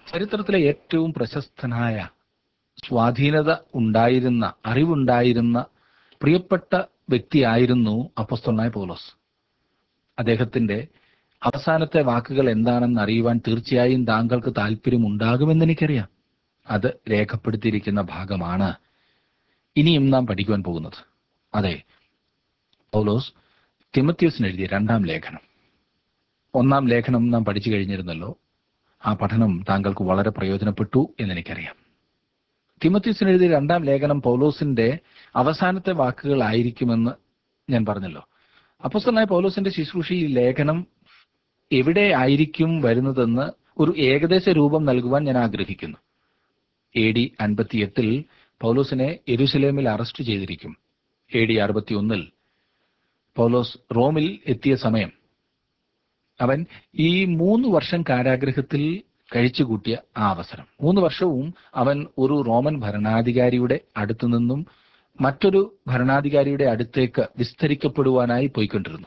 ചരിത്രത്തിലെ ഏറ്റവും പ്രശസ്തനായ സ്വാധീനത ഉണ്ടായിരുന്ന അറിവുണ്ടായിരുന്ന പ്രിയപ്പെട്ട വ്യക്തിയായിരുന്നു അപ്പസ്തലനായ പൗലോസ് അദ്ദേഹത്തിന്റെ അവസാനത്തെ വാക്കുകൾ എന്താണെന്ന് അറിയുവാൻ തീർച്ചയായും താങ്കൾക്ക് താല്പര്യമുണ്ടാകുമെന്ന് എനിക്കറിയാം അത് രേഖപ്പെടുത്തിയിരിക്കുന്ന ഭാഗമാണ് ഇനിയും നാം പഠിക്കുവാൻ പോകുന്നത് അതെ പൗലോസ് തിമത്യൂസിന് എഴുതിയ രണ്ടാം ലേഖനം ഒന്നാം ലേഖനം നാം പഠിച്ചു കഴിഞ്ഞിരുന്നല്ലോ ആ പഠനം താങ്കൾക്ക് വളരെ പ്രയോജനപ്പെട്ടു എന്നെനിക്കറിയാം തിമത്യൂസിന് എഴുതിയ രണ്ടാം ലേഖനം പൗലോസിന്റെ അവസാനത്തെ വാക്കുകളായിരിക്കുമെന്ന് ഞാൻ പറഞ്ഞല്ലോ അപ്പോസ്തലനായ പൗലോസിന്റെ ശുശ്രൂഷ ഈ ലേഖനം എവിടെ ആയിരിക്കും വരുന്നതെന്ന് ഒരു ഏകദേശ രൂപം നൽകുവാൻ ഞാൻ ആഗ്രഹിക്കുന്നു എ ഡി അൻപത്തിയെട്ടിൽ പൗലോസിനെ എരുസലേമിൽ അറസ്റ്റ് ചെയ്തിരിക്കും എ ഡി അറുപത്തിയൊന്നിൽ പൗലോസ് റോമിൽ എത്തിയ സമയം അവൻ ഈ മൂന്ന് വർഷം കാരാഗ്രഹത്തിൽ കഴിച്ചുകൂട്ടിയ ആ അവസരം മൂന്ന് വർഷവും അവൻ ഒരു റോമൻ ഭരണാധികാരിയുടെ അടുത്തു നിന്നും മറ്റൊരു ഭരണാധികാരിയുടെ അടുത്തേക്ക് വിസ്തരിക്കപ്പെടുവാനായി പോയിക്കൊണ്ടിരുന്നു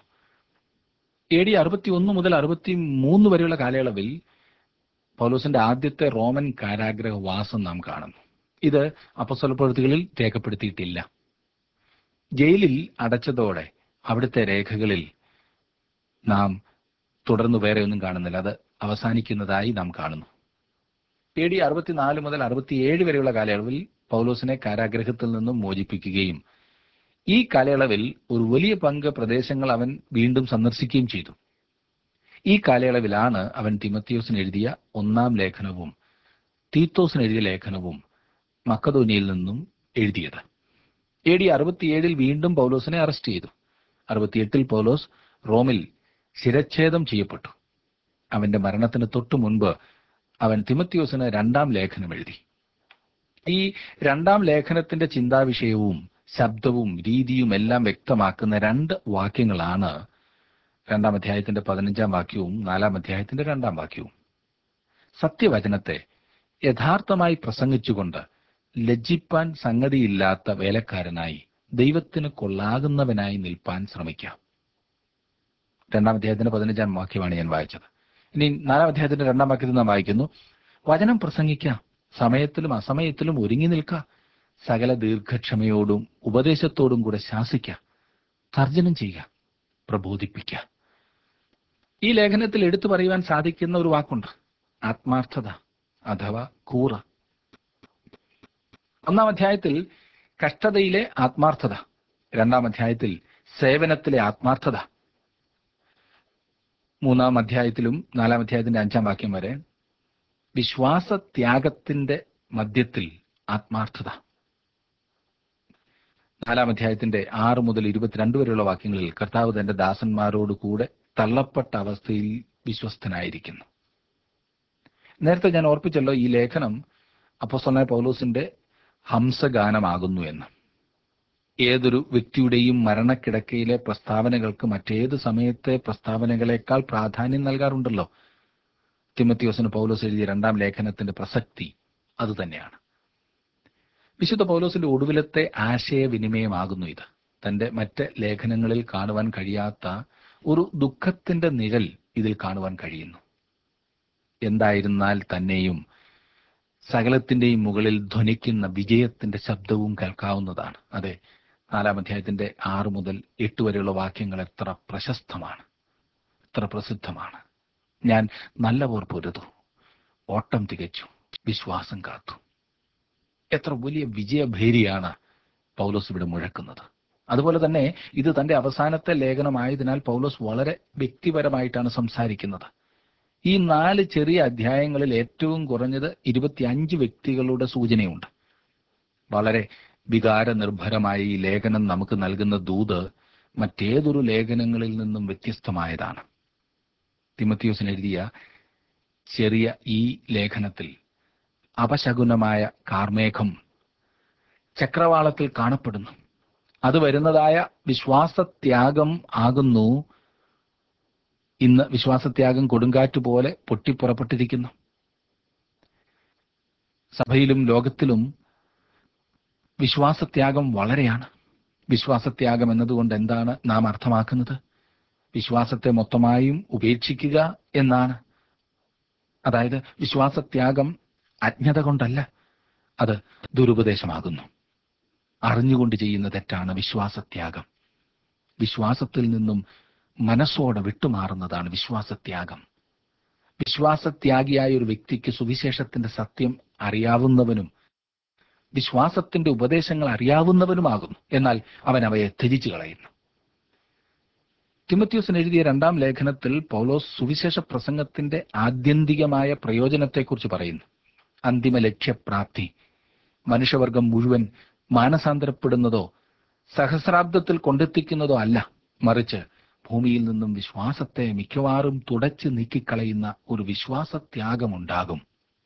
എ ഡി അറുപത്തി ഒന്ന് മുതൽ അറുപത്തി മൂന്ന് വരെയുള്ള കാലയളവിൽ പൗലോസിന്റെ ആദ്യത്തെ റോമൻ കാരാഗ്രഹവാസം നാം കാണുന്നു ഇത് അപ്പസ്വല പ്രവൃത്തികളിൽ രേഖപ്പെടുത്തിയിട്ടില്ല ജയിലിൽ അടച്ചതോടെ അവിടുത്തെ രേഖകളിൽ നാം തുടർന്ന് വേറെ ഒന്നും കാണുന്നില്ല അത് അവസാനിക്കുന്നതായി നാം കാണുന്നു എ ഡി അറുപത്തിനാല് മുതൽ അറുപത്തിയേഴ് വരെയുള്ള കാലയളവിൽ പൗലോസിനെ കാരാഗ്രഹത്തിൽ നിന്നും മോചിപ്പിക്കുകയും ഈ കാലയളവിൽ ഒരു വലിയ പങ്ക് പ്രദേശങ്ങൾ അവൻ വീണ്ടും സന്ദർശിക്കുകയും ചെയ്തു ഈ കാലയളവിലാണ് അവൻ തിമത്തിയോസിന് എഴുതിയ ഒന്നാം ലേഖനവും തീത്തോസിന് എഴുതിയ ലേഖനവും മക്കതോനിയിൽ നിന്നും എഴുതിയത് എ ഡി അറുപത്തിയേഴിൽ വീണ്ടും പൗലോസിനെ അറസ്റ്റ് ചെയ്തു അറുപത്തിയെട്ടിൽ പൗലോസ് റോമിൽ ശിരച്ഛേദം ചെയ്യപ്പെട്ടു അവന്റെ മരണത്തിന് തൊട്ടു മുൻപ് അവൻ തിമത്തിയോസിന് രണ്ടാം ലേഖനം എഴുതി ഈ രണ്ടാം ലേഖനത്തിന്റെ ചിന്താവിഷയവും ശബ്ദവും രീതിയും എല്ലാം വ്യക്തമാക്കുന്ന രണ്ട് വാക്യങ്ങളാണ് രണ്ടാം അധ്യായത്തിന്റെ പതിനഞ്ചാം വാക്യവും നാലാം അധ്യായത്തിന്റെ രണ്ടാം വാക്യവും സത്യവചനത്തെ യഥാർത്ഥമായി പ്രസംഗിച്ചുകൊണ്ട് ലജ്ജിപ്പാൻ സംഗതിയില്ലാത്ത വേലക്കാരനായി ദൈവത്തിന് കൊള്ളാകുന്നവനായി നിൽപ്പാൻ ശ്രമിക്കാം രണ്ടാം അധ്യായത്തിന്റെ പതിനഞ്ചാം വാക്യമാണ് ഞാൻ വായിച്ചത് ഇനി നാലാം അധ്യായത്തിന്റെ രണ്ടാം വാക്യത്തിൽ നാം വായിക്കുന്നു വചനം പ്രസംഗിക്കാം സമയത്തിലും അസമയത്തിലും ഒരുങ്ങി നിൽക്കാം സകല ദീർഘക്ഷമയോടും ഉപദേശത്തോടും കൂടെ ശാസിക്കാം തർജനം ചെയ്യുക പ്രബോധിപ്പിക്കുക ഈ ലേഖനത്തിൽ എടുത്തു പറയുവാൻ സാധിക്കുന്ന ഒരു വാക്കുണ്ട് ആത്മാർത്ഥത അഥവാ കൂറ ഒന്നാം അധ്യായത്തിൽ കഷ്ടതയിലെ ആത്മാർത്ഥത രണ്ടാം അധ്യായത്തിൽ സേവനത്തിലെ ആത്മാർത്ഥത മൂന്നാം അധ്യായത്തിലും നാലാം അധ്യായത്തിന്റെ അഞ്ചാം വാക്യം വരെ വിശ്വാസത്യാഗത്തിന്റെ മധ്യത്തിൽ ആത്മാർത്ഥത നാലാം അധ്യായത്തിന്റെ ആറ് മുതൽ ഇരുപത്തിരണ്ട് വരെയുള്ള വാക്യങ്ങളിൽ കർത്താവ് തന്റെ ദാസന്മാരോട് കൂടെ തള്ളപ്പെട്ട അവസ്ഥയിൽ വിശ്വസ്തനായിരിക്കുന്നു നേരത്തെ ഞാൻ ഓർപ്പിച്ചല്ലോ ഈ ലേഖനം അപ്പോസ്തലനായ പൗലോസിന്റെ ഹംസഗാനമാകുന്നു എന്ന് ഏതൊരു വ്യക്തിയുടെയും മരണക്കിടക്കയിലെ പ്രസ്താവനകൾക്ക് മറ്റേത് സമയത്തെ പ്രസ്താവനകളെക്കാൾ പ്രാധാന്യം നൽകാറുണ്ടല്ലോ തിമത്തിയോസിന് പൗലോസ് എഴുതിയ രണ്ടാം ലേഖനത്തിന്റെ പ്രസക്തി അതുതന്നെയാണ് വിശുദ്ധ പൗലോസിന്റെ ഒടുവിലത്തെ ആശയവിനിമയമാകുന്നു ഇത് തന്റെ മറ്റ് ലേഖനങ്ങളിൽ കാണുവാൻ കഴിയാത്ത ഒരു ദുഃഖത്തിന്റെ നിഴൽ ഇതിൽ കാണുവാൻ കഴിയുന്നു എന്തായിരുന്നാൽ തന്നെയും സകലത്തിന്റെയും മുകളിൽ ധ്വനിക്കുന്ന വിജയത്തിന്റെ ശബ്ദവും കേൾക്കാവുന്നതാണ് അതെ നാലാം അധ്യായത്തിന്റെ ആറ് മുതൽ എട്ട് വരെയുള്ള വാക്യങ്ങൾ എത്ര പ്രശസ്തമാണ് എത്ര പ്രസിദ്ധമാണ് ഞാൻ നല്ല പോർ പൊരുതു ഓട്ടം തികച്ചു വിശ്വാസം കാത്തു എത്ര വലിയ വിജയഭേരിയാണ് പൗലോസ് ഇവിടെ മുഴക്കുന്നത് അതുപോലെ തന്നെ ഇത് തന്റെ അവസാനത്തെ ലേഖനമായതിനാൽ പൗലോസ് വളരെ വ്യക്തിപരമായിട്ടാണ് സംസാരിക്കുന്നത് ഈ നാല് ചെറിയ അധ്യായങ്ങളിൽ ഏറ്റവും കുറഞ്ഞത് ഇരുപത്തിയഞ്ച് വ്യക്തികളുടെ സൂചനയുണ്ട് വളരെ വികാരനിർഭരമായ ഈ ലേഖനം നമുക്ക് നൽകുന്ന ദൂത് മറ്റേതൊരു ലേഖനങ്ങളിൽ നിന്നും വ്യത്യസ്തമായതാണ് തിമത്തിയോസിന് എഴുതിയ ചെറിയ ഈ ലേഖനത്തിൽ അപശകുനമായ കാർമേഘം ചക്രവാളത്തിൽ കാണപ്പെടുന്നു അത് വരുന്നതായ വിശ്വാസത്യാഗം ആകുന്നു ഇന്ന് വിശ്വാസത്യാഗം കൊടുങ്കാറ്റ് പോലെ പൊട്ടിപ്പുറപ്പെട്ടിരിക്കുന്നു സഭയിലും ലോകത്തിലും വിശ്വാസത്യാഗം വളരെയാണ് വിശ്വാസത്യാഗം എന്നതുകൊണ്ട് എന്താണ് നാം അർത്ഥമാക്കുന്നത് വിശ്വാസത്തെ മൊത്തമായും ഉപേക്ഷിക്കുക എന്നാണ് അതായത് വിശ്വാസത്യാഗം അജ്ഞത കൊണ്ടല്ല അത് ദുരുപദേശമാകുന്നു അറിഞ്ഞുകൊണ്ട് ചെയ്യുന്ന തെറ്റാണ് വിശ്വാസത്യാഗം വിശ്വാസത്തിൽ നിന്നും മനസ്സോടെ വിട്ടുമാറുന്നതാണ് വിശ്വാസത്യാഗം വിശ്വാസത്യാഗിയായ ഒരു വ്യക്തിക്ക് സുവിശേഷത്തിന്റെ സത്യം അറിയാവുന്നവനും വിശ്വാസത്തിന്റെ ഉപദേശങ്ങൾ അറിയാവുന്നവനുമാകുന്നു എന്നാൽ അവൻ അവയെ ത്യജിച്ചു കളയുന്നു തിമത്യൂസിന് എഴുതിയ രണ്ടാം ലേഖനത്തിൽ പൗലോസ് സുവിശേഷ പ്രസംഗത്തിന്റെ ആത്യന്തികമായ പ്രയോജനത്തെക്കുറിച്ച് പറയുന്നു അന്തിമ ലക്ഷ്യപ്രാപ്തി മനുഷ്യവർഗം മുഴുവൻ മാനസാന്തരപ്പെടുന്നതോ സഹസ്രാബ്ദത്തിൽ കൊണ്ടെത്തിക്കുന്നതോ അല്ല മറിച്ച് ഭൂമിയിൽ നിന്നും വിശ്വാസത്തെ മിക്കവാറും തുടച്ചു നീക്കിക്കളയുന്ന ഒരു വിശ്വാസത്യാഗമുണ്ടാകും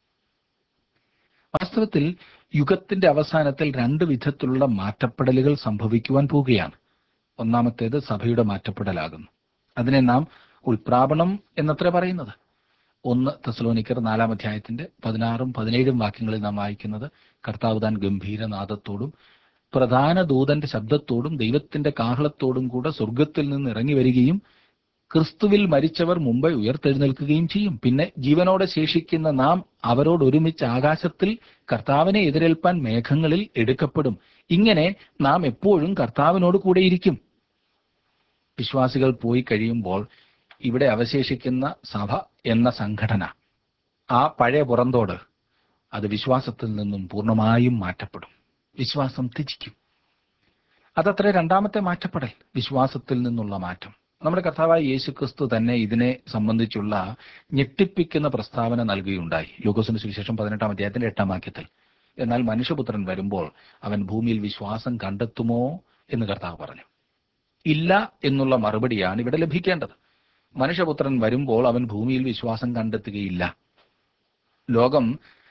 വാസ്തവത്തിൽ യുഗത്തിന്റെ അവസാനത്തിൽ രണ്ട് വിധത്തിലുള്ള മാറ്റപ്പെടലുകൾ സംഭവിക്കുവാൻ പോവുകയാണ് ഒന്നാമത്തേത് സഭയുടെ മാറ്റപ്പെടലാകുന്നു അതിനെ നാം ഉൾപ്രാപണം എന്നത്ര പറയുന്നത് ഒന്ന് തെസലോനിക്കർ നാലാം അധ്യായത്തിന്റെ പതിനാറും പതിനേഴും വാക്യങ്ങളിൽ നാം വായിക്കുന്നത് കർത്താവ് താൻ ഗംഭീരനാദത്തോടും പ്രധാന ദൂതന്റെ ശബ്ദത്തോടും ദൈവത്തിന്റെ കാഹളത്തോടും കൂടെ സ്വർഗത്തിൽ നിന്ന് ഇറങ്ങി വരികയും ക്രിസ്തുവിൽ മരിച്ചവർ മുമ്പ് ഉയർത്തെഴുന്നേൽക്കുകയും ചെയ്യും പിന്നെ ജീവനോടെ ശേഷിക്കുന്ന നാം അവരോട് ഒരുമിച്ച് ആകാശത്തിൽ കർത്താവിനെ എതിരേൽപ്പാൻ മേഘങ്ങളിൽ എടുക്കപ്പെടും ഇങ്ങനെ നാം എപ്പോഴും കർത്താവിനോട് കൂടെയിരിക്കും വിശ്വാസികൾ പോയി കഴിയുമ്പോൾ ഇവിടെ അവശേഷിക്കുന്ന സഭ എന്ന സംഘടന ആ പഴയ പുറന്തോട് അത് വിശ്വാസത്തിൽ നിന്നും പൂർണ്ണമായും മാറ്റപ്പെടും വിശ്വാസം ത്യജിക്കും അതത്ര രണ്ടാമത്തെ മാറ്റപ്പെടൽ വിശ്വാസത്തിൽ നിന്നുള്ള മാറ്റം നമ്മുടെ കർത്താവായ യേശുക്രിസ്തു തന്നെ ഇതിനെ സംബന്ധിച്ചുള്ള ഞെട്ടിപ്പിക്കുന്ന പ്രസ്താവന നൽകുകയുണ്ടായി യോഗസിന് സുവിശേഷം പതിനെട്ടാം അധ്യായത്തിന്റെ എട്ടാം വാക്യത്തിൽ എന്നാൽ മനുഷ്യപുത്രൻ വരുമ്പോൾ അവൻ ഭൂമിയിൽ വിശ്വാസം കണ്ടെത്തുമോ എന്ന് കർത്താവ് പറഞ്ഞു ഇല്ല എന്നുള്ള മറുപടിയാണ് ഇവിടെ ലഭിക്കേണ്ടത് മനുഷ്യപുത്രൻ വരുമ്പോൾ അവൻ ഭൂമിയിൽ വിശ്വാസം കണ്ടെത്തുകയില്ല ലോകം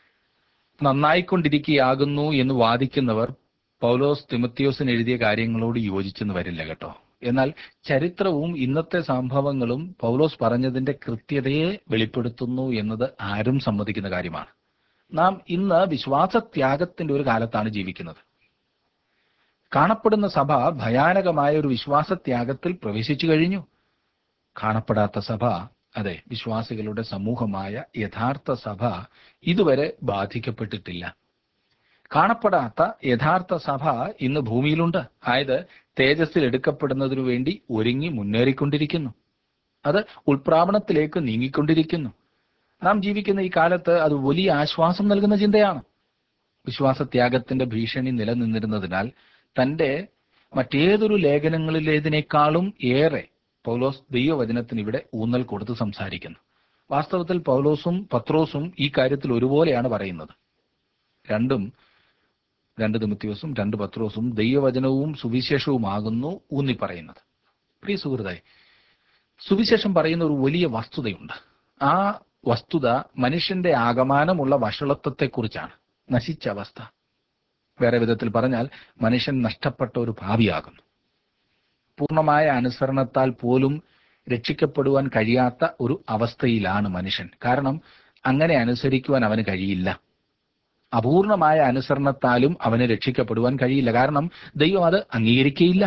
നന്നായിക്കൊണ്ടിരിക്കുകയാകുന്നു എന്ന് വാദിക്കുന്നവർ പൗലോസ് തിമത്തിയോസിന് എഴുതിയ കാര്യങ്ങളോട് യോജിച്ചെന്ന് വരില്ല കേട്ടോ എന്നാൽ ചരിത്രവും ഇന്നത്തെ സംഭവങ്ങളും പൗലോസ് പറഞ്ഞതിന്റെ കൃത്യതയെ വെളിപ്പെടുത്തുന്നു എന്നത് ആരും സമ്മതിക്കുന്ന കാര്യമാണ് നാം ഇന്ന് വിശ്വാസത്യാഗത്തിന്റെ ഒരു കാലത്താണ് ജീവിക്കുന്നത് കാണപ്പെടുന്ന സഭ ഭയാനകമായ ഒരു വിശ്വാസത്യാഗത്തിൽ പ്രവേശിച്ചു കഴിഞ്ഞു കാണപ്പെടാത്ത സഭ അതെ വിശ്വാസികളുടെ സമൂഹമായ യഥാർത്ഥ സഭ ഇതുവരെ ബാധിക്കപ്പെട്ടിട്ടില്ല കാണപ്പെടാത്ത യഥാർത്ഥ സഭ ഇന്ന് ഭൂമിയിലുണ്ട് ആയത് തേജസ്സിൽ എടുക്കപ്പെടുന്നതിനു വേണ്ടി ഒരുങ്ങി മുന്നേറിക്കൊണ്ടിരിക്കുന്നു അത് ഉൾപ്രാവണത്തിലേക്ക് നീങ്ങിക്കൊണ്ടിരിക്കുന്നു നാം ജീവിക്കുന്ന ഈ കാലത്ത് അത് വലിയ ആശ്വാസം നൽകുന്ന ചിന്തയാണ് വിശ്വാസത്യാഗത്തിന്റെ ഭീഷണി നിലനിന്നിരുന്നതിനാൽ തന്റെ മറ്റേതൊരു ലേഖനങ്ങളിലേതിനേക്കാളും ഏറെ പൗലോസ് ദൈവവചനത്തിന് ഇവിടെ ഊന്നൽ കൊടുത്ത് സംസാരിക്കുന്നു വാസ്തവത്തിൽ പൗലോസും പത്രോസും ഈ കാര്യത്തിൽ ഒരുപോലെയാണ് പറയുന്നത് രണ്ടും രണ്ട് തിമത്തിയോസും രണ്ട് പത്രോസും ദൈവവചനവും സുവിശേഷവുമാകുന്നു ഊന്നി പറയുന്നത് പ്രിയ സുഹൃത്തെ സുവിശേഷം പറയുന്ന ഒരു വലിയ വസ്തുതയുണ്ട് ആ വസ്തുത മനുഷ്യന്റെ ആകമാനമുള്ള വഷളത്വത്തെക്കുറിച്ചാണ് നശിച്ച അവസ്ഥ വേറെ വിധത്തിൽ പറഞ്ഞാൽ മനുഷ്യൻ നഷ്ടപ്പെട്ട ഒരു ഭാവിയാകുന്നു പൂർണ്ണമായ അനുസരണത്താൽ പോലും രക്ഷിക്കപ്പെടുവാൻ കഴിയാത്ത ഒരു അവസ്ഥയിലാണ് മനുഷ്യൻ കാരണം അങ്ങനെ അനുസരിക്കുവാൻ അവന് കഴിയില്ല അപൂർണമായ അനുസരണത്താലും അവന് രക്ഷിക്കപ്പെടുവാൻ കഴിയില്ല കാരണം ദൈവം അത് അംഗീകരിക്കുകയില്ല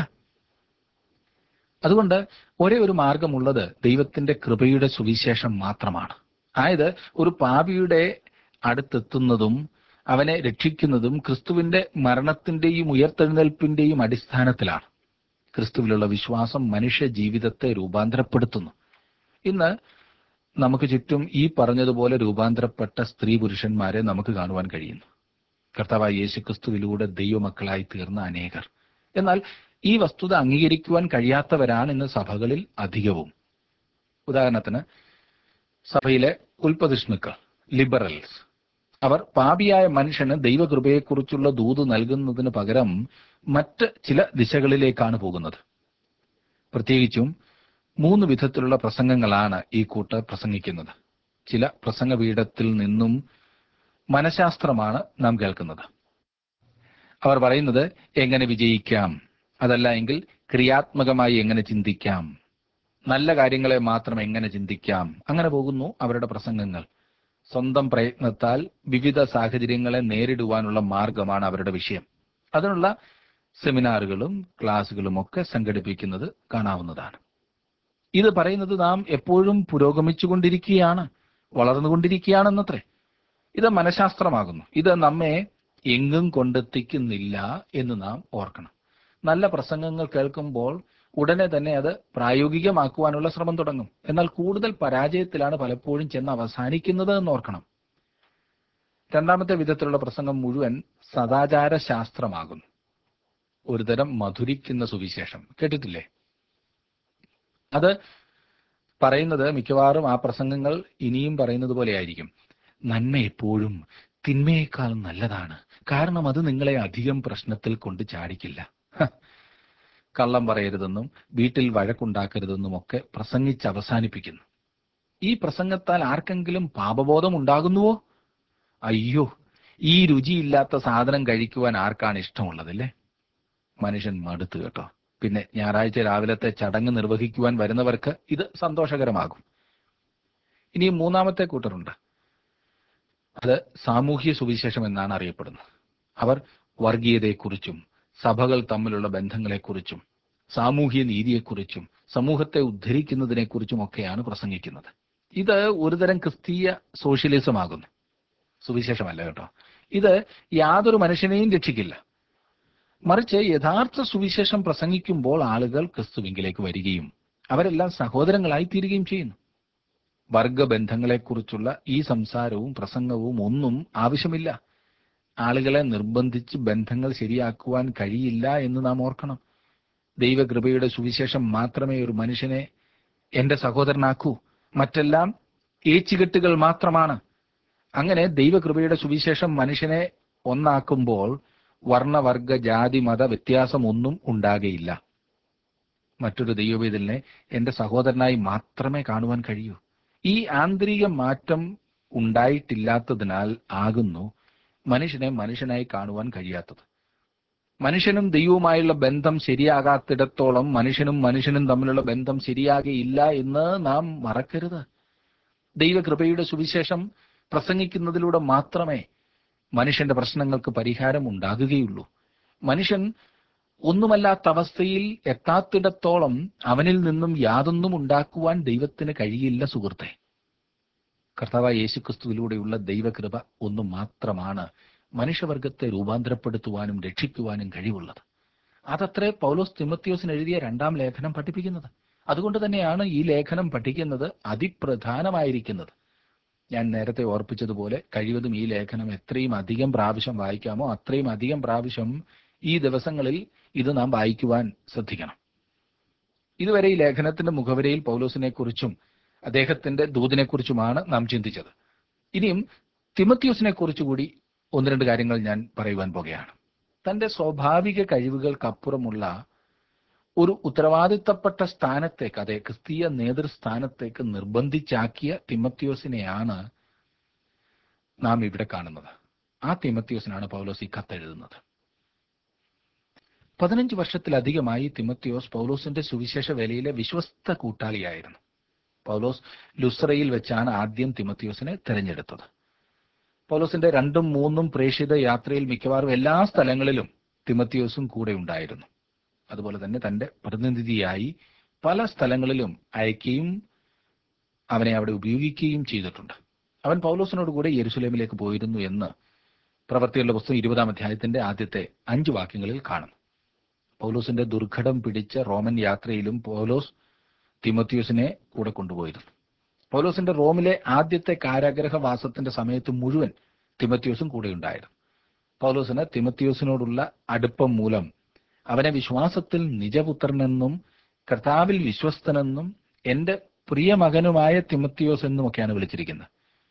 അതുകൊണ്ട് ഒരേ ഒരു മാർഗമുള്ളത് ദൈവത്തിന്റെ കൃപയുടെ സുവിശേഷം മാത്രമാണ് ആയത് ഒരു പാപിയുടെ അടുത്തെത്തുന്നതും അവനെ രക്ഷിക്കുന്നതും ക്രിസ്തുവിന്റെ മരണത്തിന്റെയും ഉയർത്തെഴുന്നേൽപ്പിന്റെയും അടിസ്ഥാനത്തിലാണ് ക്രിസ്തുവിലുള്ള വിശ്വാസം മനുഷ്യ ജീവിതത്തെ രൂപാന്തരപ്പെടുത്തുന്നു ഇന്ന് നമുക്ക് ചുറ്റും ഈ പറഞ്ഞതുപോലെ രൂപാന്തരപ്പെട്ട സ്ത്രീ പുരുഷന്മാരെ നമുക്ക് കാണുവാൻ കഴിയുന്നു കർത്താവായ യേശു ക്രിസ്തുവിലൂടെ ദൈവമക്കളായി തീർന്ന അനേകർ എന്നാൽ ഈ വസ്തുത അംഗീകരിക്കുവാൻ കഴിയാത്തവരാണ് ഇന്ന് സഭകളിൽ അധികവും ഉദാഹരണത്തിന് സഭയിലെ ഉൽപ്പതിഷ്ണുക്കൾ ലിബറൽസ് അവർ പാപിയായ മനുഷ്യന് ദൈവകൃപയെക്കുറിച്ചുള്ള ദൂത് നൽകുന്നതിന് പകരം മറ്റ് ചില ദിശകളിലേക്കാണ് പോകുന്നത് പ്രത്യേകിച്ചും മൂന്ന് വിധത്തിലുള്ള പ്രസംഗങ്ങളാണ് ഈ കൂട്ടർ പ്രസംഗിക്കുന്നത് ചില പ്രസംഗപീഠത്തിൽ നിന്നും മനഃശാസ്ത്രമാണ് നാം കേൾക്കുന്നത് അവർ പറയുന്നത് എങ്ങനെ വിജയിക്കാം അതല്ല എങ്കിൽ ക്രിയാത്മകമായി എങ്ങനെ ചിന്തിക്കാം നല്ല കാര്യങ്ങളെ മാത്രം എങ്ങനെ ചിന്തിക്കാം അങ്ങനെ പോകുന്നു അവരുടെ പ്രസംഗങ്ങൾ സ്വന്തം പ്രയത്നത്താൽ വിവിധ സാഹചര്യങ്ങളെ നേരിടുവാനുള്ള മാർഗമാണ് അവരുടെ വിഷയം അതിനുള്ള സെമിനാറുകളും ക്ലാസ്സുകളും ഒക്കെ സംഘടിപ്പിക്കുന്നത് കാണാവുന്നതാണ് ഇത് പറയുന്നത് നാം എപ്പോഴും പുരോഗമിച്ചുകൊണ്ടിരിക്കുകയാണ് വളർന്നുകൊണ്ടിരിക്കുകയാണെന്നത്രേ ഇത് മനഃശാസ്ത്രമാകുന്നു ഇത് നമ്മെ എങ്ങും കൊണ്ടെത്തിക്കുന്നില്ല എന്ന് നാം ഓർക്കണം നല്ല പ്രസംഗങ്ങൾ കേൾക്കുമ്പോൾ ഉടനെ തന്നെ അത് പ്രായോഗികമാക്കുവാനുള്ള ശ്രമം തുടങ്ങും എന്നാൽ കൂടുതൽ പരാജയത്തിലാണ് പലപ്പോഴും ചെന്ന് അവസാനിക്കുന്നത് എന്ന് ഓർക്കണം രണ്ടാമത്തെ വിധത്തിലുള്ള പ്രസംഗം മുഴുവൻ സദാചാര ശാസ്ത്രമാകുന്നു ഒരുതരം മധുരിക്കുന്ന സുവിശേഷം കേട്ടിട്ടില്ലേ അത് പറയുന്നത് മിക്കവാറും ആ പ്രസംഗങ്ങൾ ഇനിയും പറയുന്നത് പോലെ ആയിരിക്കും നന്മ എപ്പോഴും തിന്മയേക്കാൾ നല്ലതാണ് കാരണം അത് നിങ്ങളെ അധികം പ്രശ്നത്തിൽ കൊണ്ട് ചാടിക്കില്ല ഹ. കള്ളം പറയരുതെന്നും വീട്ടിൽ വഴക്കുണ്ടാക്കരുതെന്നും ഒക്കെ പ്രസംഗിച്ച് അവസാനിപ്പിക്കുന്നു ഈ പ്രസംഗത്താൽ ആർക്കെങ്കിലും പാപബോധം ഉണ്ടാകുന്നുവോ അയ്യോ ഈ രുചിയില്ലാത്ത സാധനം കഴിക്കുവാൻ ആർക്കാണ് ഇഷ്ടമുള്ളതല്ലേ മനുഷ്യൻ മടുത്തു കേട്ടോ പിന്നെ ഞായറാഴ്ച രാവിലത്തെ ചടങ്ങ് നിർവഹിക്കുവാൻ വരുന്നവർക്ക് ഇത് സന്തോഷകരമാകും ഇനി മൂന്നാമത്തെ കൂട്ടരുണ്ട് അത് സാമൂഹ്യ സുവിശേഷം എന്നാണ് അറിയപ്പെടുന്നത് അവർ വർഗീയതയെക്കുറിച്ചും സഭകൾ തമ്മിലുള്ള ബന്ധങ്ങളെക്കുറിച്ചും സാമൂഹ്യ നീതിയെക്കുറിച്ചും സമൂഹത്തെ ഉദ്ധരിക്കുന്നതിനെക്കുറിച്ചും ഒക്കെയാണ് പ്രസംഗിക്കുന്നത് ഇത് ഒരുതരം ക്രിസ്തീയ സോഷ്യലിസം ആകുന്നു സുവിശേഷമല്ല കേട്ടോ ഇത് യാതൊരു മനുഷ്യനെയും രക്ഷിക്കില്ല മറിച്ച് യഥാർത്ഥ സുവിശേഷം പ്രസംഗിക്കുമ്പോൾ ആളുകൾ ക്രിസ്തുവിങ്കിലേക്ക് വരികയും അവരെല്ലാം സഹോദരങ്ങളായി തീരുകയും ചെയ്യുന്നു വർഗബന്ധങ്ങളെക്കുറിച്ചുള്ള ഈ സംസാരവും പ്രസംഗവും ഒന്നും ആവശ്യമില്ല ആളുകളെ നിർബന്ധിച്ച് ബന്ധങ്ങൾ ശരിയാക്കുവാൻ കഴിയില്ല എന്ന് നാം ഓർക്കണം ദൈവകൃപയുടെ സുവിശേഷം മാത്രമേ ഒരു മനുഷ്യനെ എന്റെ സഹോദരനാക്കൂ മറ്റെല്ലാം ഏച്ചുകെട്ടുകൾ മാത്രമാണ് അങ്ങനെ ദൈവകൃപയുടെ സുവിശേഷം മനുഷ്യനെ ഒന്നാക്കുമ്പോൾ വർണ്ണവർഗ ജാതി മത വ്യത്യാസമൊന്നും ഉണ്ടാകയില്ല മറ്റൊരു ദൈവവേദലിനെ എന്റെ സഹോദരനായി മാത്രമേ കാണുവാൻ കഴിയൂ ഈ ആന്തരിക മാറ്റം ഉണ്ടായിട്ടില്ലാത്തതിനാൽ ആകുന്നു മനുഷ്യനെ മനുഷ്യനായി കാണുവാൻ കഴിയാത്തത് മനുഷ്യനും ദൈവവുമായുള്ള ബന്ധം ശരിയാകാത്തിടത്തോളം മനുഷ്യനും മനുഷ്യനും തമ്മിലുള്ള ബന്ധം ശരിയാകയില്ല എന്ന് നാം മറക്കരുത് ദൈവകൃപയുടെ സുവിശേഷം പ്രസംഗിക്കുന്നതിലൂടെ മാത്രമേ മനുഷ്യന്റെ പ്രശ്നങ്ങൾക്ക് പരിഹാരം ഉണ്ടാകുകയുള്ളൂ മനുഷ്യൻ ഒന്നുമല്ലാത്ത അവസ്ഥയിൽ എത്താത്തിടത്തോളം അവനിൽ നിന്നും യാതൊന്നും ഉണ്ടാക്കുവാൻ ദൈവത്തിന് കഴിയില്ല സുഹൃത്തെ കർത്താവായ യേശുക്രിസ്തുവിലൂടെയുള്ള ദൈവകൃപ ഒന്ന് മാത്രമാണ് മനുഷ്യവർഗത്തെ രൂപാന്തരപ്പെടുത്തുവാനും രക്ഷിക്കുവാനും കഴിവുള്ളത് അതത്രേ പൗലോസ് തിമത്യോസിന് എഴുതിയ രണ്ടാം ലേഖനം പഠിപ്പിക്കുന്നത് അതുകൊണ്ട് തന്നെയാണ് ഈ ലേഖനം പഠിക്കുന്നത് അതിപ്രധാനമായിരിക്കുന്നത് ഞാൻ നേരത്തെ ഓർപ്പിച്ചതുപോലെ കഴിവതും ഈ ലേഖനം എത്രയും അധികം പ്രാവശ്യം വായിക്കാമോ അത്രയും അധികം പ്രാവശ്യം ഈ ദിവസങ്ങളിൽ ഇത് നാം വായിക്കുവാൻ ശ്രദ്ധിക്കണം ഇതുവരെ ഈ ലേഖനത്തിന്റെ മുഖവരയിൽ പൗലോസിനെ കുറിച്ചും അദ്ദേഹത്തിന്റെ ദൂതിനെക്കുറിച്ചുമാണ് നാം ചിന്തിച്ചത് ഇനിയും തിമത്യോസിനെ കുറിച്ചുകൂടി ഒന്ന് രണ്ട് കാര്യങ്ങൾ ഞാൻ പറയുവാൻ പോകുകയാണ് തന്റെ സ്വാഭാവിക കഴിവുകൾക്കപ്പുറമുള്ള ഒരു ഉത്തരവാദിത്തപ്പെട്ട സ്ഥാനത്തേക്ക് അതെ ക്രിസ്തീയ നേതൃസ്ഥാനത്തേക്ക് നിർബന്ധിച്ചാക്കിയ തിമത്യോസിനെയാണ് നാം ഇവിടെ കാണുന്നത് ആ തിമത്യോസിനാണ് പൗലോസ് ഈ കത്തെഴുതുന്നത് പതിനഞ്ച് വർഷത്തിലധികമായി തിമത്യോസ് പൗലോസിന്റെ സുവിശേഷ വേലയിലെ വിശ്വസ്ത കൂട്ടാളിയായിരുന്നു പൗലോസ് ലുസ്രയിൽ വെച്ചാണ് ആദ്യം തിമത്യോസിനെ തെരഞ്ഞെടുത്തത് പൗലോസിന്റെ രണ്ടും മൂന്നും പ്രേക്ഷിത യാത്രയിൽ മിക്കവാറും എല്ലാ സ്ഥലങ്ങളിലും തിമത്യോസും കൂടെ ഉണ്ടായിരുന്നു അതുപോലെ തന്നെ തന്റെ പ്രതിനിധിയായി പല സ്ഥലങ്ങളിലും അയക്കുകയും അവനെ അവിടെ ഉപയോഗിക്കുകയും ചെയ്തിട്ടുണ്ട് അവൻ പൗലോസിനോട് കൂടെ യെരുസലേമിലേക്ക് പോയിരുന്നു എന്ന് പ്രവർത്തികളുടെ പുസ്തകം ഇരുപതാം അധ്യായത്തിന്റെ ആദ്യത്തെ അഞ്ച് വാക്യങ്ങളിൽ കാണുന്നു പൗലോസിന്റെ ദുർഘടം പിടിച്ച റോമൻ യാത്രയിലും പൗലോസ് തിമത്യോസിനെ കൂടെ കൊണ്ടുപോയിരുന്നു പൗലോസിന്റെ റോമിലെ ആദ്യത്തെ കാരാഗ്രഹവാസത്തിന്റെ സമയത്ത് മുഴുവൻ തിമത്യോസും കൂടെ ഉണ്ടായിരുന്നു പൗലോസിന് തിമത്യോസിനോടുള്ള അടുപ്പം മൂലം അവനെ വിശ്വാസത്തിൽ നിജപുത്രനെന്നും കർത്താവിൽ വിശ്വസ്തനെന്നും എന്റെ പ്രിയമകനുമായ തിമത്തിയോസ് എന്നും ഒക്കെയാണ് വിളിച്ചിരിക്കുന്നത്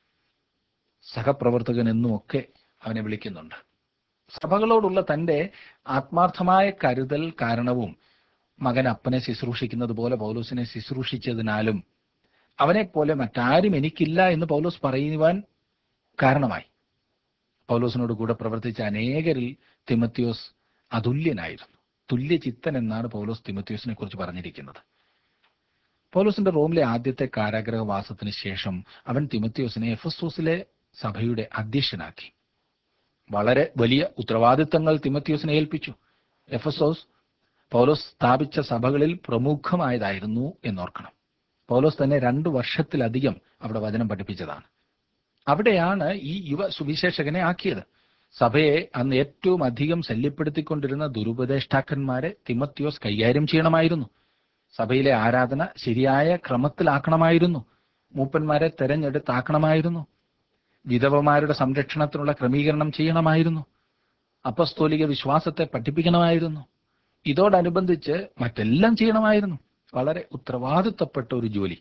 സഹപ്രവർത്തകൻ എന്നും ഒക്കെ അവനെ വിളിക്കുന്നുണ്ട് സഭകളോടുള്ള തന്റെ ആത്മാർത്ഥമായ കരുതൽ കാരണവും മകൻ അപ്പനെ ശുശ്രൂഷിക്കുന്നത് പോലെ പൗലോസിനെ ശുശ്രൂഷിച്ചതിനാലും അവനെ പോലെ മറ്റാരും എനിക്കില്ല എന്ന് പൗലോസ് പറയുവാൻ കാരണമായി പൗലോസിനോട് കൂടെ പ്രവർത്തിച്ച അനേകരിൽ തിമത്യോസ് അതുല്യനായിരുന്നു തുല്യചിത്തൻ എന്നാണ് പൗലോസ് തിമത്യോസിനെ കുറിച്ച് പറഞ്ഞിരിക്കുന്നത് പൗലോസിന്റെ റോമിലെ ആദ്യത്തെ കാരാഗ്രഹവാസത്തിന് ശേഷം അവൻ തിമത്യോസിനെ എഫസോസിലെ സഭയുടെ അധ്യക്ഷനാക്കി വളരെ വലിയ ഉത്തരവാദിത്തങ്ങൾ തിമത്യോസിനെ ഏൽപ്പിച്ചു എഫസോസ് പൗലോസ് സ്ഥാപിച്ച സഭകളിൽ പ്രമുഖമായതായിരുന്നു എന്നോർക്കണം പൗലോസ് തന്നെ രണ്ടു വർഷത്തിലധികം അവിടെ വചനം പഠിപ്പിച്ചതാണ് അവിടെയാണ് ഈ യുവ സുവിശേഷകനെ ആക്കിയത് സഭയെ അന്ന് ഏറ്റവും അധികം ശല്യപ്പെടുത്തിക്കൊണ്ടിരുന്ന ദുരുപദേഷ്ടാക്കന്മാരെ തിമത്യോസ് കൈകാര്യം ചെയ്യണമായിരുന്നു സഭയിലെ ആരാധന ശരിയായ ക്രമത്തിലാക്കണമായിരുന്നു മൂപ്പന്മാരെ തെരഞ്ഞെടുത്താക്കണമായിരുന്നു വിധവമാരുടെ സംരക്ഷണത്തിനുള്ള ക്രമീകരണം ചെയ്യണമായിരുന്നു അപ്പസ്തോലിക വിശ്വാസത്തെ പഠിപ്പിക്കണമായിരുന്നു ഇതോടനുബന്ധിച്ച് മറ്റെല്ലാം ചെയ്യണമായിരുന്നു വളരെ ഉത്തരവാദിത്തപ്പെട്ട ഒരു ജോലി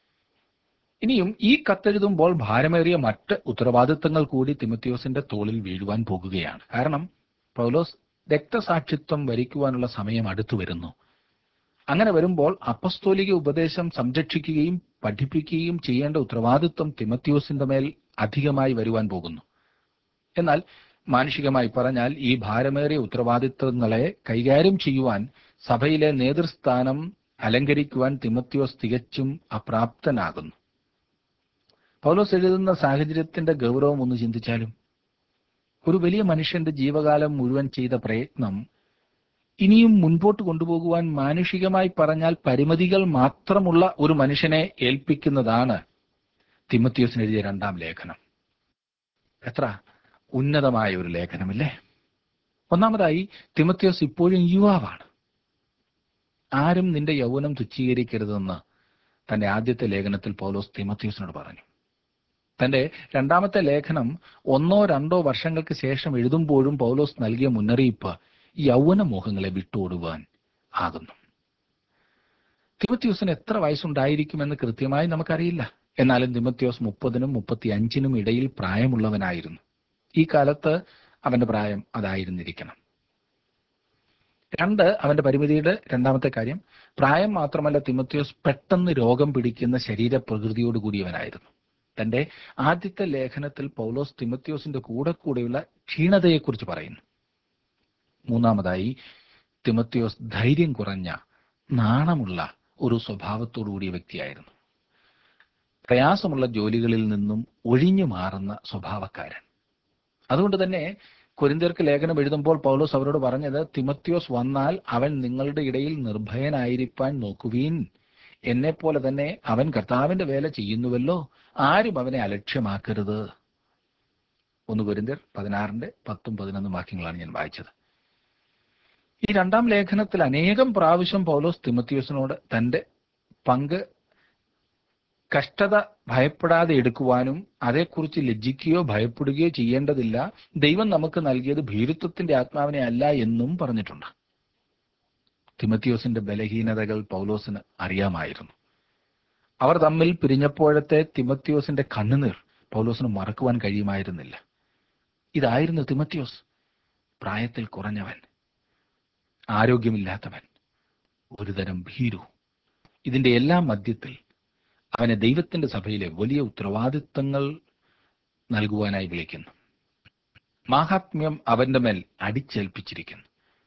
ഇനിയും ഈ കത്തെഴുതുമ്പോൾ ഭാരമേറിയ മറ്റ് ഉത്തരവാദിത്തങ്ങൾ കൂടി തിമത്യോസിന്റെ തോളിൽ വീഴുവാൻ പോകുകയാണ് കാരണം പൗലോസ് രക്തസാക്ഷിത്വം വരിക്കുവാനുള്ള സമയം അടുത്തു വരുന്നു അങ്ങനെ വരുമ്പോൾ അപ്പസ്തോലിക ഉപദേശം സംരക്ഷിക്കുകയും പഠിപ്പിക്കുകയും ചെയ്യേണ്ട ഉത്തരവാദിത്വം തിമത്യോസിന്റെ മേൽ അധികമായി വരുവാൻ പോകുന്നു എന്നാൽ മാനുഷികമായി പറഞ്ഞാൽ ഈ ഭാരമേറിയ ഉത്തരവാദിത്വങ്ങളെ കൈകാര്യം ചെയ്യുവാൻ സഭയിലെ നേതൃസ്ഥാനം അലങ്കരിക്കുവാൻ തിമത്യോസ് തികച്ചും അപ്രാപ്തനാകുന്നു പൗലോസ് എഴുതുന്ന സാഹചര്യത്തിന്റെ ഗൗരവം ഒന്ന് ചിന്തിച്ചാലും ഒരു വലിയ മനുഷ്യന്റെ ജീവകാലം മുഴുവൻ ചെയ്ത പ്രയത്നം ഇനിയും മുൻപോട്ട് കൊണ്ടുപോകുവാൻ മാനുഷികമായി പറഞ്ഞാൽ പരിമിതികൾ മാത്രമുള്ള ഒരു മനുഷ്യനെ ഏൽപ്പിക്കുന്നതാണ് തിമത്യോസിന് എഴുതിയ രണ്ടാം ലേഖനം എത്ര ഉന്നതമായ ഒരു ലേഖനമില്ലേ ഒന്നാമതായി തിമത്യോസ് ഇപ്പോഴും യുവാവാണ് ആരും നിന്റെ യൗവനം തുച്ഛീകരിക്കരുതെന്ന് തന്റെ ആദ്യത്തെ ലേഖനത്തിൽ പൗലോസ് തിമത്യോസിനോട് പറഞ്ഞു തന്റെ രണ്ടാമത്തെ ലേഖനം ഒന്നോ രണ്ടോ വർഷങ്ങൾക്ക് ശേഷം എഴുതുമ്പോഴും പൗലോസ് നൽകിയ മുന്നറിയിപ്പ് യൗവന മോഹങ്ങളെ വിട്ടോടുവാൻ ആകുന്നു തിമത്യോസിന് എത്ര വയസ്സുണ്ടായിരിക്കുമെന്ന് കൃത്യമായി നമുക്കറിയില്ല എന്നാലും തിമത്യോസ് മുപ്പതിനും മുപ്പത്തി അഞ്ചിനും ഇടയിൽ പ്രായമുള്ളവനായിരുന്നു ഈ കാലത്ത് അവന്റെ പ്രായം അതായിരുന്നിരിക്കണം രണ്ട് അവന്റെ പരിമിതിയുടെ രണ്ടാമത്തെ കാര്യം പ്രായം മാത്രമല്ല തിമത്യോസ് പെട്ടെന്ന് രോഗം പിടിക്കുന്ന ശരീരപ്രകൃതിയോട് കൂടിയവനായിരുന്നു തന്റെ ആദ്യത്തെ ലേഖനത്തിൽ പൗലോസ് തിമത്യോസിന്റെ കൂടെ കൂടെയുള്ള ക്ഷീണതയെക്കുറിച്ച് പറയുന്നു മൂന്നാമതായി തിമത്യോസ് ധൈര്യം കുറഞ്ഞ നാണമുള്ള ഒരു സ്വഭാവത്തോടു കൂടിയ വ്യക്തിയായിരുന്നു പ്രയാസമുള്ള ജോലികളിൽ നിന്നും ഒഴിഞ്ഞു മാറുന്ന സ്വഭാവക്കാരൻ അതുകൊണ്ട് തന്നെ കൊരിന്ത്യർക്ക് ലേഖനം എഴുതുമ്പോൾ പൗലോസ് അവരോട് പറഞ്ഞത് തിമത്യോസ് വന്നാൽ അവൻ നിങ്ങളുടെ ഇടയിൽ നിർഭയനായിരിക്കാൻ നോക്കുവീൻ എന്നെ പോലെ തന്നെ അവൻ കർത്താവിന്റെ വേല ചെയ്യുന്നുവല്ലോ ആരും അവനെ അലക്ഷ്യമാക്കരുത് ഒന്ന് കൊരിന്ത്യർ പതിനാറിന്റെ പത്തും പതിനൊന്നും വാക്യങ്ങളാണ് ഞാൻ വായിച്ചത് ഈ രണ്ടാം ലേഖനത്തിൽ അനേകം പ്രാവശ്യം പൗലോസ് തിമത്യോസിനോട് തന്റെ പങ്ക് കഷ്ടത ഭയപ്പെടാതെ എടുക്കുവാനും അതേക്കുറിച്ച് ലജ്ജിക്കുകയോ ഭയപ്പെടുകയോ ചെയ്യേണ്ടതില്ല ദൈവം നമുക്ക് നൽകിയത് ഭീരുത്വത്തിന്റെ ആത്മാവിനെ അല്ല എന്നും പറഞ്ഞിട്ടുണ്ട് തിമത്യോസിന്റെ ബലഹീനതകൾ പൗലോസിന് അറിയാമായിരുന്നു അവർ തമ്മിൽ പിരിഞ്ഞപ്പോഴത്തെ തിമത്യോസിന്റെ കണ്ണുനീർ പൗലോസിന് മറക്കുവാൻ കഴിയുമായിരുന്നില്ല ഇതായിരുന്നു തിമത്യോസ് പ്രായത്തിൽ കുറഞ്ഞവൻ ആരോഗ്യമില്ലാത്തവൻ ഒരുതരം ഭീരു ഇതിന്റെ എല്ലാം മധ്യത്തിൽ അവനെ ദൈവത്തിന്റെ സഭയിലെ വലിയ ഉത്തരവാദിത്തങ്ങൾ നൽകുവാനായി വിളിക്കുന്നു മാഹാത്മ്യം അവന്റെ മേൽ അടിച്ചേൽപ്പിച്ചിരിക്കുന്നു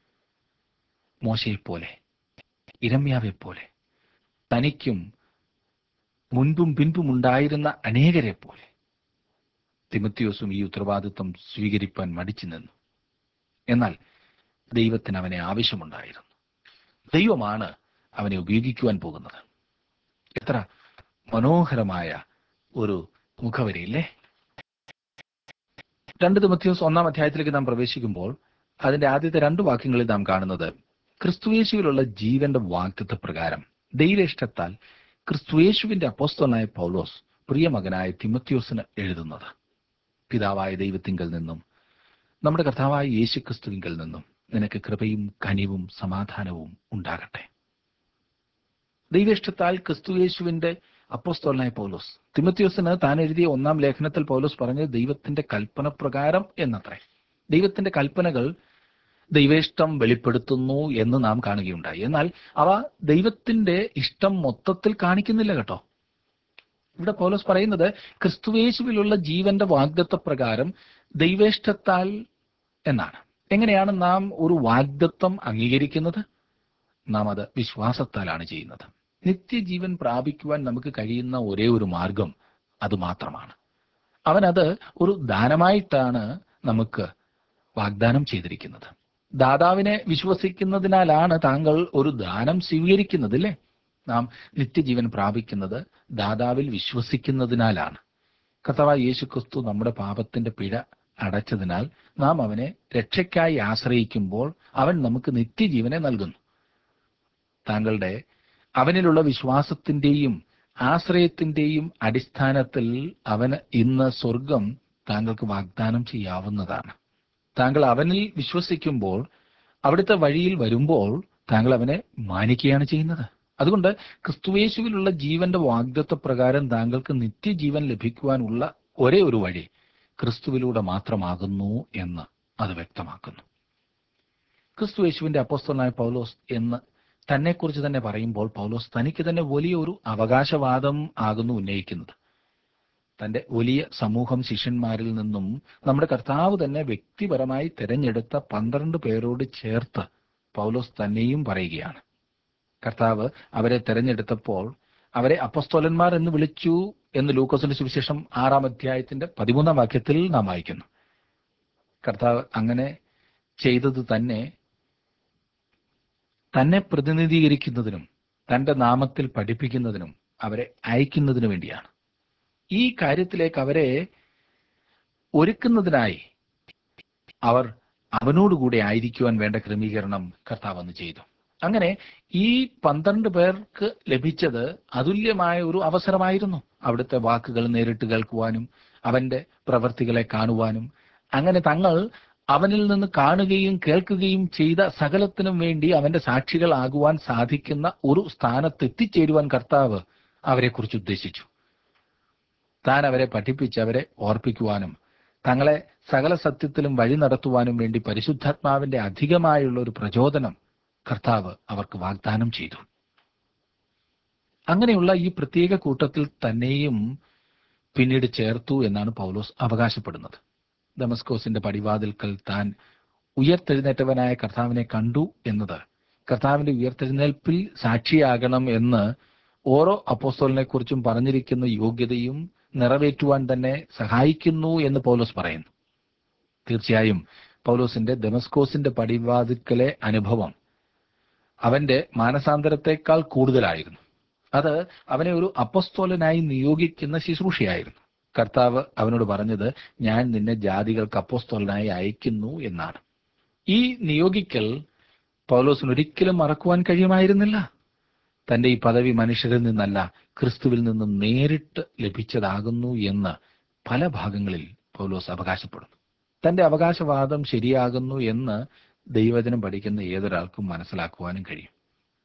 മോശയെപ്പോലെ ഇരമ്യാവെ പോലെ തനിക്കും മുൻപും പിൻപും ഉണ്ടായിരുന്ന അനേകരെ പോലെ തിമത്യോസും ഈ ഉത്തരവാദിത്വം സ്വീകരിപ്പാൻ മടിച്ചു നിന്നു എന്നാൽ ദൈവത്തിന് അവനെ ആവശ്യമുണ്ടായിരുന്നു ദൈവമാണ് അവനെ ഉപയോഗിക്കുവാൻ പോകുന്നത് എത്ര മനോഹരമായ ഒരു മുഖവരിയില്ലേ രണ്ട് തിമത്യോസ് ഒന്നാം അധ്യായത്തിലേക്ക് നാം പ്രവേശിക്കുമ്പോൾ അതിന്റെ ആദ്യത്തെ രണ്ട് വാക്യങ്ങളിൽ നാം കാണുന്നത് ക്രിസ്തുയേശുവിലുള്ള ജീവന്റെ വാക്തത്വ പ്രകാരം ദൈവേഷ്ടത്താൽ ക്രിസ്തുയേശുവിന്റെ അപ്പോസ്തലനായ പൗലോസ് പ്രിയമകനായ തിമത്യോസിന് എഴുതുന്നത് പിതാവായ ദൈവത്തിങ്കൽ നിന്നും നമ്മുടെ കർത്താവായ യേശു ക്രിസ്തുവിങ്കൽ നിന്നും നിനക്ക് കൃപയും കനിവും സമാധാനവും ഉണ്ടാകട്ടെ ദൈവേഷ്ടത്താൽ ക്രിസ്തുയേശുവിന്റെ അപ്പോസ്തോലനായ പൗലോസ് തിമത്യോസിന് താൻ എഴുതിയ ഒന്നാം ലേഖനത്തിൽ പൗലോസ് പറഞ്ഞത് ദൈവത്തിന്റെ കൽപ്പന പ്രകാരം എന്നത്രേ ദൈവത്തിന്റെ കൽപ്പനകൾ ദൈവേഷ്ടം വെളിപ്പെടുത്തുന്നു എന്ന് നാം കാണുകയുണ്ടായി എന്നാൽ അവ ദൈവത്തിന്റെ ഇഷ്ടം മൊത്തത്തിൽ കാണിക്കുന്നില്ല കേട്ടോ ഇവിടെ പൗലോസ് പറയുന്നത് ക്രിസ്തുവേശുവിലുള്ള ജീവന്റെ വാഗ്ദത്ത പ്രകാരം ദൈവേഷ്ടത്താൽ എന്നാണ് എങ്ങനെയാണ് നാം ഒരു വാഗ്ദത്വം അംഗീകരിക്കുന്നത് നാം അത് വിശ്വാസത്താലാണ് ചെയ്യുന്നത് നിത്യജീവൻ പ്രാപിക്കുവാൻ നമുക്ക് കഴിയുന്ന ഒരേ ഒരു മാർഗം അത് മാത്രമാണ് അവൻ അത് ഒരു ദാനമായിട്ടാണ് നമുക്ക് വാഗ്ദാനം ചെയ്തിരിക്കുന്നത് ദാതാവിനെ വിശ്വസിക്കുന്നതിനാലാണ് താങ്കൾ ഒരു ദാനം സ്വീകരിക്കുന്നത് അല്ലേ നാം നിത്യജീവൻ പ്രാപിക്കുന്നത് ദാതാവിൽ വിശ്വസിക്കുന്നതിനാലാണ് കർത്താവായ യേശു ക്രിസ്തു നമ്മുടെ പാപത്തിന്റെ പിഴ അടച്ചതിനാൽ നാം അവനെ രക്ഷയ്ക്കായി ആശ്രയിക്കുമ്പോൾ അവൻ നമുക്ക് നിത്യജീവനെ നൽകുന്നു താങ്കളുടെ അവനിലുള്ള വിശ്വാസത്തിന്റെയും ആശ്രയത്തിന്റെയും അടിസ്ഥാനത്തിൽ അവന് ഇന്ന് സ്വർഗം താങ്കൾക്ക് വാഗ്ദാനം ചെയ്യാവുന്നതാണ് താങ്കൾ അവനിൽ വിശ്വസിക്കുമ്പോൾ അവിടുത്തെ വഴിയിൽ വരുമ്പോൾ താങ്കൾ അവനെ മാനിക്കുകയാണ് ചെയ്യുന്നത് അതുകൊണ്ട് ക്രിസ്തുവേശുവിലുള്ള ജീവന്റെ വാഗ്ദത്വ പ്രകാരം താങ്കൾക്ക് നിത്യജീവൻ ലഭിക്കുവാനുള്ള ഒരേ ഒരു വഴി ക്രിസ്തുവിലൂടെ മാത്രമാകുന്നു എന്ന് അത് വ്യക്തമാക്കുന്നു ക്രിസ്തുവേശുവിന്റെ അപ്പോസ്തലനായ പൗലോസ് എന്ന് തന്നെക്കുറിച്ച് തന്നെ പറയുമ്പോൾ പൗലോസ് തനിക്ക് തന്നെ വലിയൊരു അവകാശവാദം ആകുന്നു ഉന്നയിക്കുന്നത് തന്റെ വലിയ സമൂഹം ശിഷ്യന്മാരിൽ നിന്നും നമ്മുടെ കർത്താവ് തന്നെ വ്യക്തിപരമായി തിരഞ്ഞെടുത്ത പന്ത്രണ്ട് പേരോട് ചേർത്ത് പൗലോസ് തന്നെയും പറയുകയാണ് കർത്താവ് അവരെ തെരഞ്ഞെടുത്തപ്പോൾ അവരെ അപ്പസ്തോലന്മാർ എന്ന് വിളിച്ചു എന്ന് ലൂക്കോസിന്റെ സുവിശേഷം ആറാം അധ്യായത്തിന്റെ പതിമൂന്നാം വാക്യത്തിൽ നാം വായിക്കുന്നു കർത്താവ് അങ്ങനെ ചെയ്തത് തന്നെ തന്നെ പ്രതിനിധീകരിക്കുന്നതിനും തന്റെ നാമത്തിൽ പഠിപ്പിക്കുന്നതിനും അവരെ അയക്കുന്നതിനു വേണ്ടിയാണ് ഈ കാര്യത്തിലേക്ക് അവരെ ഒരുക്കുന്നതിനായി അവർ അവനോടുകൂടെ ആയിരിക്കുവാൻ വേണ്ട ക്രമീകരണം കർത്താവ് അന്ന് ചെയ്തു അങ്ങനെ ഈ പന്ത്രണ്ട് പേർക്ക് ലഭിച്ചത് അതുല്യമായ ഒരു അവസരമായിരുന്നു അവിടുത്തെ വാക്കുകൾ നേരിട്ട് കേൾക്കുവാനും അവന്റെ പ്രവർത്തികളെ കാണുവാനും അങ്ങനെ തങ്ങൾ അവനിൽ നിന്ന് കാണുകയും കേൾക്കുകയും ചെയ്ത സകലത്തിനും വേണ്ടി അവന്റെ സാക്ഷികളാകുവാൻ സാധിക്കുന്ന ഒരു സ്ഥാനത്ത് എത്തിച്ചേരുവാൻ കർത്താവ് അവരെക്കുറിച്ച് ഉദ്ദേശിച്ചു താൻ അവരെ പഠിപ്പിച്ച് അവരെ ഓർപ്പിക്കുവാനും തങ്ങളെ സകല സത്യത്തിലും വഴി നടത്തുവാനും വേണ്ടി പരിശുദ്ധാത്മാവിന്റെ അധികമായുള്ള ഒരു പ്രചോദനം കർത്താവ് അവർക്ക് വാഗ്ദാനം ചെയ്തു അങ്ങനെയുള്ള ഈ പ്രത്യേക കൂട്ടത്തിൽ തന്നെയും പിന്നീട് ചേർത്തു എന്നാണ് പൗലോസ് അവകാശപ്പെടുന്നത് ദമസ്കോസിന്റെ പടിവാതിൽക്കൽ താൻ ഉയർത്തെഴുന്നേറ്റവനായ കർത്താവിനെ കണ്ടു എന്നത് കർത്താവിന്റെ ഉയർത്തെഴുന്നേൽപ്പിൽ സാക്ഷിയാകണം എന്ന് ഓരോ അപ്പോസ്തോലിനെ കുറിച്ചും പറഞ്ഞിരിക്കുന്ന യോഗ്യതയും നിറവേറ്റുവാൻ തന്നെ സഹായിക്കുന്നു എന്ന് പൗലോസ് പറയുന്നു തീർച്ചയായും പൗലോസിന്റെ ദമസ്കോസിന്റെ പടിവാതിക്കലെ അനുഭവം അവന്റെ മാനസാന്തരത്തെക്കാൾ കൂടുതലായിരുന്നു അത് അവനെ ഒരു അപ്പസ്തോലനായി നിയോഗിക്കുന്ന ശുശ്രൂഷയായിരുന്നു കർത്താവ് അവനോട് പറഞ്ഞത് ഞാൻ നിന്നെ ജാതികൾക്ക് അപ്പോസ്തോലനായി അയക്കുന്നു എന്നാണ് ഈ നിയോഗിക്കൽ പൗലോസിന് ഒരിക്കലും മറക്കുവാൻ കഴിയുമായിരുന്നില്ല തന്റെ ഈ പദവി മനുഷ്യരിൽ നിന്നല്ല ക്രിസ്തുവിൽ നിന്നും നേരിട്ട് ലഭിച്ചതാകുന്നു എന്ന് പല ഭാഗങ്ങളിൽ പൗലോസ് അവകാശപ്പെടുന്നു തന്റെ അവകാശവാദം ശരിയാകുന്നു എന്ന് ദൈവജനം പഠിക്കുന്ന ഏതൊരാൾക്കും മനസ്സിലാക്കുവാനും കഴിയും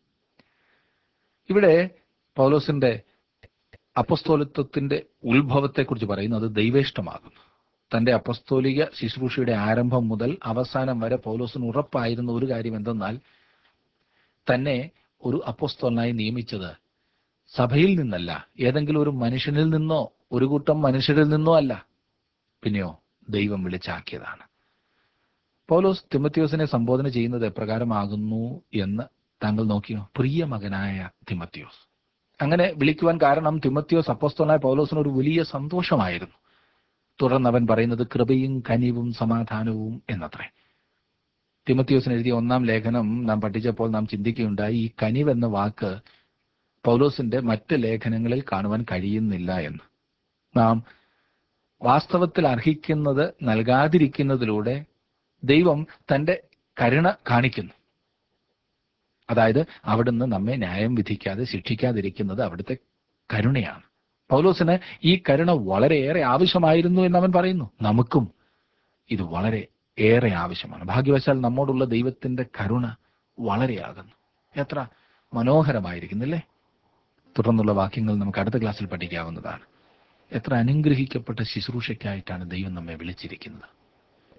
ഇവിടെ പൗലോസിന്റെ അപ്പസ്തോലിത്വത്തിന്റെ ഉത്ഭവത്തെക്കുറിച്ച് പറയുന്നത് ദൈവേഷ്ടമാകുന്നു തന്റെ അപ്പസ്തോലിക ശുശ്രൂഷയുടെ ആരംഭം മുതൽ അവസാനം വരെ പൗലോസിന് ഉറപ്പായിരുന്ന ഒരു കാര്യം എന്തെന്നാൽ തന്നെ ഒരു അപ്പോസ്തോലനായി നിയമിച്ചത് സഭയിൽ നിന്നല്ല ഏതെങ്കിലും ഒരു മനുഷ്യനിൽ നിന്നോ ഒരു കൂട്ടം മനുഷ്യരിൽ നിന്നോ അല്ല പിന്നെയോ ദൈവം വിളിച്ചാക്കിയതാണ് പൗലോസ് തിമത്യോസിനെ സംബോധന ചെയ്യുന്നത് എപ്രകാരമാകുന്നു എന്ന് താങ്കൾ നോക്കിയോ പ്രിയ മകനായ തിമത്യോസ് അങ്ങനെ വിളിക്കുവാൻ കാരണം തിമത്യോസ് അപ്പോസ്തോലായ പൗലോസിന് ഒരു വലിയ സന്തോഷമായിരുന്നു തുടർന്ന് അവൻ പറയുന്നത് കൃപയും കനിവും സമാധാനവും എന്നത്രേ തിമത്യോസിന് എഴുതിയ ഒന്നാം ലേഖനം നാം പഠിച്ചപ്പോൾ നാം ചിന്തിക്കുകയുണ്ടായി ഈ കനിവ് എന്ന വാക്ക് പൗലോസിന്റെ മറ്റ് ലേഖനങ്ങളിൽ കാണുവാൻ കഴിയുന്നില്ല എന്ന് നാം വാസ്തവത്തിൽ അർഹിക്കുന്നത് നൽകാതിരിക്കുന്നതിലൂടെ ദൈവം തന്റെ കരുണ കാണിക്കുന്നു അതായത് അവിടുന്ന് നമ്മെ ന്യായം വിധിക്കാതെ ശിക്ഷിക്കാതിരിക്കുന്നത് അവിടുത്തെ കരുണയാണ് പൗലോസിന് ഈ കരുണ വളരെയേറെ ആവശ്യമായിരുന്നു എന്ന് അവൻ പറയുന്നു നമുക്കും ഇത് വളരെ ഏറെ ആവശ്യമാണ് ഭാഗ്യവശാൽ നമ്മോടുള്ള ദൈവത്തിന്റെ കരുണ വളരെയാകുന്നു എത്ര മനോഹരമായിരിക്കുന്നില്ലേ തുടർന്നുള്ള വാക്യങ്ങൾ നമുക്ക് അടുത്ത ക്ലാസ്സിൽ പഠിക്കാവുന്നതാണ് എത്ര അനുഗ്രഹിക്കപ്പെട്ട ശുശ്രൂഷയ്ക്കായിട്ടാണ് ദൈവം നമ്മെ വിളിച്ചിരിക്കുന്നത്